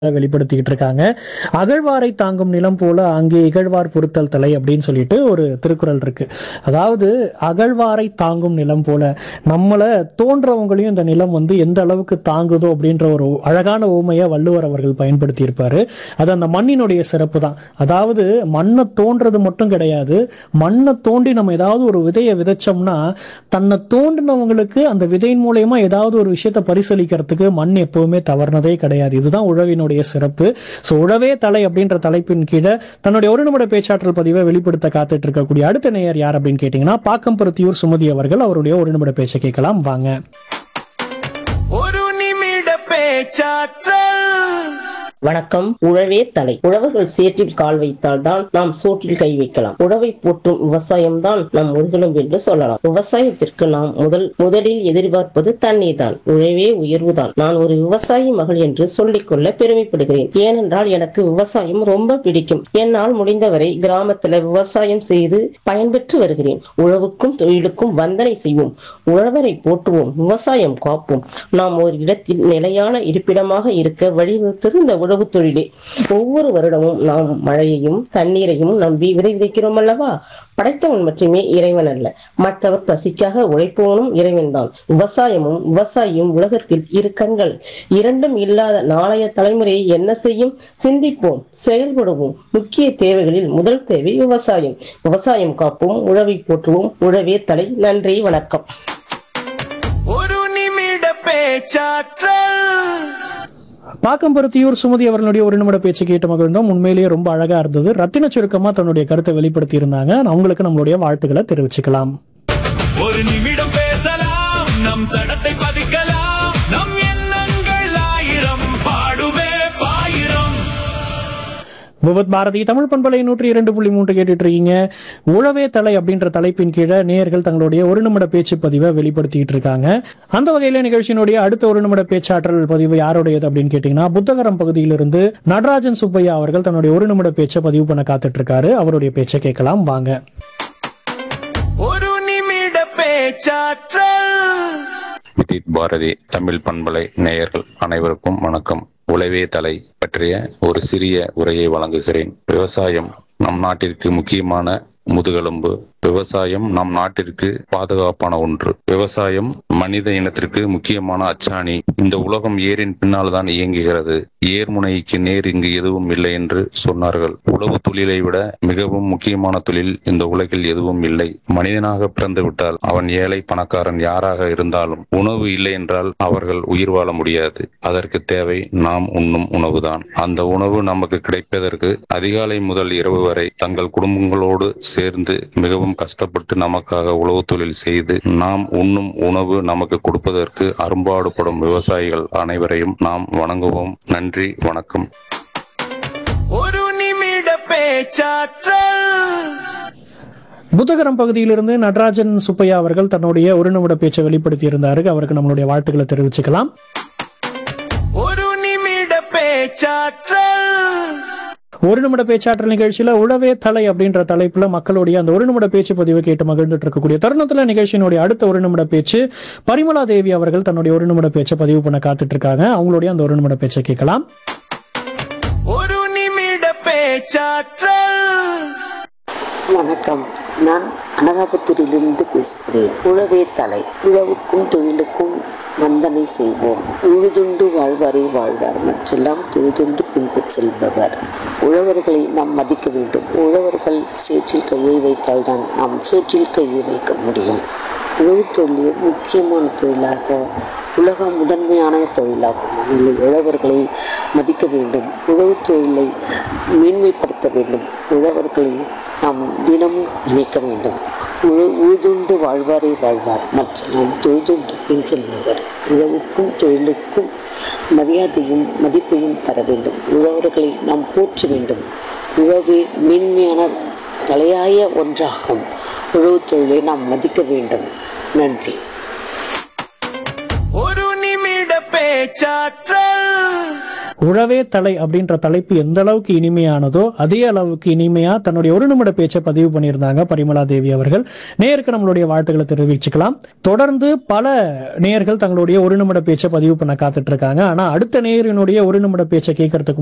வெளிப்படுத்திக்கிட்டு இருக்காங்க அகழ்வாரை தாங்கும் நிலம் போல அங்கே இகழ்வார் பொருத்தல் தலை அப்படின்னு சொல்லிட்டு ஒரு திருக்குறள் இருக்கு அதாவது அகழ்வாரை தாங்கும் நிலம் போல நம்மளை தோன்றவங்களையும் இந்த நிலம் வந்து எந்த அளவுக்கு தாங்குதோ அப்படின்ற ஒரு அழகான ஊமையை வள்ளுவர் அவர்கள் பயன்படுத்தி இருப்பாரு அது அந்த மண்ணினுடைய சிறப்பு தான் அதாவது மண்ணை தோன்றது மட்டும் கிடையாது மண்ணை தோண்டி நம்ம ஏதாவது ஒரு விதையை விதைச்சோம்னா தன்னை தோண்டினவங்களுக்கு அந்த விதையின் மூலயமா ஏதாவது ஒரு விஷயத்தை பரிசளிக்கிறதுக்கு மண் எப்பவுமே தவறுனதே கிடையாது இதுதான் உழவினுடைய சிறப்பு ஸோ உழவே தலை அப்படின்ற தலைப்பின் கீழே தன்னுடைய ஒரு நிமிட பேச்சாற்றல் பதிவை வெளிப்படுத்த காத்துட்டு இருக்கக்கூடிய அடுத்த நேயர் யார் அப்படின்னு கேட்டீங்கன்னா பாக்கம்பருத்தியூர் சுமதி அவர்கள் அவருடைய ஒரு நிமிட பேச்சை கேட்கலாம் வாங்க ஒரு நிமிட பேச்சாற்றல் வணக்கம் உழவே தலை உழவர்கள் சேற்றில் கால் வைத்தால் தான் நாம் சோற்றில் கை வைக்கலாம் உழவை போற்றும் விவசாயம்தான் நம் முதுகெலும் என்று சொல்லலாம் விவசாயத்திற்கு நாம் முதல் முதலில் எதிர்பார்ப்பது தண்ணீர் தான் உழவே உயர்வுதான் நான் ஒரு விவசாயி மகள் என்று சொல்லிக்கொள்ள பெருமைப்படுகிறேன் ஏனென்றால் எனக்கு விவசாயம் ரொம்ப பிடிக்கும் என்னால் முடிந்தவரை கிராமத்துல விவசாயம் செய்து பயன்பெற்று வருகிறேன் உழவுக்கும் தொழிலுக்கும் வந்தனை செய்வோம் உழவரை போற்றுவோம் விவசாயம் காப்போம் நாம் ஒரு இடத்தில் நிலையான இருப்பிடமாக இருக்க வழிவகுத்தது இந்த உழவு தொழிலே ஒவ்வொரு வருடமும் நாம் மழையையும் தண்ணீரையும் நம்பி விதை விதைக்கிறோம் அல்லவா படைத்தவன் மட்டுமே இறைவன் அல்ல மற்றவர் பசிக்காக உழைப்பவனும் இறைவன்தான் விவசாயமும் விவசாயியும் உலகத்தில் இரு கண்கள் இரண்டும் இல்லாத நாளைய தலைமுறையை என்ன செய்யும் சிந்திப்போம் செயல்படுவோம் முக்கிய தேவைகளில் முதல் தேவை விவசாயம் விவசாயம் காப்போம் உழவை போற்றுவோம் உழவே தலை நன்றி வணக்கம் ஒரு நிமிட பேச்சாற்றல் பாக்கம்பருத்தியூர் சுமதி அவர்களுடைய ஒரு நிமிட பேச்சு கேட்டு மகிழ்ந்தோம் உண்மையிலேயே ரொம்ப அழகா இருந்தது ரத்தின சுருக்கமா தன்னுடைய கருத்தை வெளிப்படுத்தி இருந்தாங்க அவங்களுக்கு நம்மளுடைய வாழ்த்துக்களை தெரிவிச்சுக்கலாம் ஒரு நிமிடம் பேசலாம் நம் தடத்தை பதிக்கலாம் நம் எண்ணங்கள் ஆயிரம் பாடுவே பாயிரம் விவத் பாரதி தமிழ் பண்பலை நூற்றி இரண்டு புள்ளி மூன்று கேட்டுட்டு இருக்கீங்க உழவே தலை அப்படின்ற தலைப்பின் கீழே நேயர்கள் தங்களுடைய ஒரு நிமிட பேச்சு பதிவை வெளிப்படுத்திட்டு இருக்காங்க அந்த வகையில நிகழ்ச்சியினுடைய அடுத்த ஒரு நிமிட பேச்சாற்றல் பதிவு யாருடையது அப்படின்னு கேட்டீங்கன்னா புத்தகரம் பகுதியிலிருந்து நடராஜன் சுப்பையா அவர்கள் தன்னுடைய ஒரு நிமிட பேச்சை பதிவு பண்ண காத்துட்டு இருக்காரு அவருடைய பேச்சை கேட்கலாம் வாங்க ஒரு நிமிட பேச்சாற்றல் விதித் பாரதி தமிழ் பண்பலை நேயர்கள் அனைவருக்கும் வணக்கம் உழவே தலை பற்றிய ஒரு சிறிய உரையை வழங்குகிறேன் விவசாயம் நம் நாட்டிற்கு முக்கியமான முதுகெலும்பு விவசாயம் நம் நாட்டிற்கு பாதுகாப்பான ஒன்று விவசாயம் மனித இனத்திற்கு முக்கியமான அச்சாணி இந்த உலகம் ஏரின் பின்னால் தான் இயங்குகிறது ஏர்முனைக்கு நேர் இங்கு எதுவும் இல்லை என்று சொன்னார்கள் உழவு தொழிலை விட மிகவும் முக்கியமான தொழில் இந்த உலகில் எதுவும் இல்லை மனிதனாக பிறந்து விட்டால் அவன் ஏழை பணக்காரன் யாராக இருந்தாலும் உணவு இல்லை என்றால் அவர்கள் உயிர் வாழ முடியாது அதற்கு தேவை நாம் உண்ணும் உணவுதான் அந்த உணவு நமக்கு கிடைப்பதற்கு அதிகாலை முதல் இரவு வரை தங்கள் குடும்பங்களோடு சேர்ந்து மிகவும் கஷ்டப்பட்டு நமக்காக உழவு தொழில் செய்து நாம் உண்ணும் உணவு நமக்கு கொடுப்பதற்கு அரும்பாடுபடும் விவசாயிகள் அனைவரையும் நாம் வணங்குவோம் நன்றி வணக்கம் ஒரு நிமிட பேச்சாற்றல் புத்தகரம் பகுதியிலிருந்து நடராஜன் சுப்பையா அவர்கள் தன்னுடைய ஒரு நிமிட பேச்சை வெளிப்படுத்தி இருந்தாரு அவருக்கு நம்மளுடைய வாழ்த்துக்களை தெரிவிச்சுக்கலாம் ஒரு நிமிட பேச்சாற்றல் ஒரு நிமிட பேச்சாற்றல் நிகழ்ச்சியில உழவே தலை அப்படின்ற தலைப்புல மக்களுடைய அந்த ஒரு நிமிட பேச்சு பதிவை கேட்டு மகிழ்ந்துட்டு இருக்கக்கூடிய தருணத்துல நிகழ்ச்சியினுடைய அடுத்த ஒரு நிமிட பேச்சு பரிமலா தேவி அவர்கள் தன்னுடைய ஒரு நிமிட பேச்சை பதிவு பண்ண காத்துட்டு இருக்காங்க அவங்களுடைய அந்த ஒரு நிமிட பேச்சை கேட்கலாம் ஒரு நிமிட பேச்சாற்றல் வணக்கம் நான் அனகாபுத்தூரிலிருந்து பேசுகிறேன் உழவே தலை உழவுக்கும் தொழிலுக்கும் வந்தனை செய்வோம் உழுதுண்டு வாழ்வாரே வாழ்வார் மற்றெல்லாம் தொழுதுண்டு பின்பு செல்பவர் உழவர்களை நாம் மதிக்க வேண்டும் உழவர்கள் சேற்றில் கையை வைத்தால்தான் நாம் சோற்றில் கையை வைக்க முடியும் உழவு தொழில் முக்கியமான தொழிலாக உலக முதன்மையான தொழிலாகும் அதில் உழவர்களை மதிக்க வேண்டும் உழவு தொழிலை மேன்மைப்படுத்த வேண்டும் உழவர்களை நாம் தினமும் நினைக்க வேண்டும் உழு உழுதுண்டு வாழ்வாரே வாழ்வார் மற்ற நாம் தொழுதுண்டு பின் செல்பவர் உழவுக்கும் தொழிலுக்கும் மரியாதையும் மதிப்பையும் தர வேண்டும் உழவர்களை நாம் போற்ற வேண்டும் உழவே மேன்மையான தலையாய ஒன்றாகும் உழவு தொழிலை நாம் மதிக்க வேண்டும் நன்றி ஒரு நிமிட பேச்சாற்றல் உழவே தலை அப்படின்ற தலைப்பு எந்த அளவுக்கு இனிமையானதோ அதே அளவுக்கு இனிமையா தன்னுடைய ஒரு நிமிட பேச்சை பதிவு பண்ணியிருந்தாங்க பரிமலா தேவி அவர்கள் நேருக்கு நம்மளுடைய வாழ்த்துக்களை தெரிவிச்சுக்கலாம் தொடர்ந்து பல நேயர்கள் தங்களுடைய ஒரு நிமிட பேச்சை பதிவு பண்ண காத்துட்டு இருக்காங்க ஆனா அடுத்த நேயரினுடைய ஒரு நிமிட பேச்சை கேட்கறதுக்கு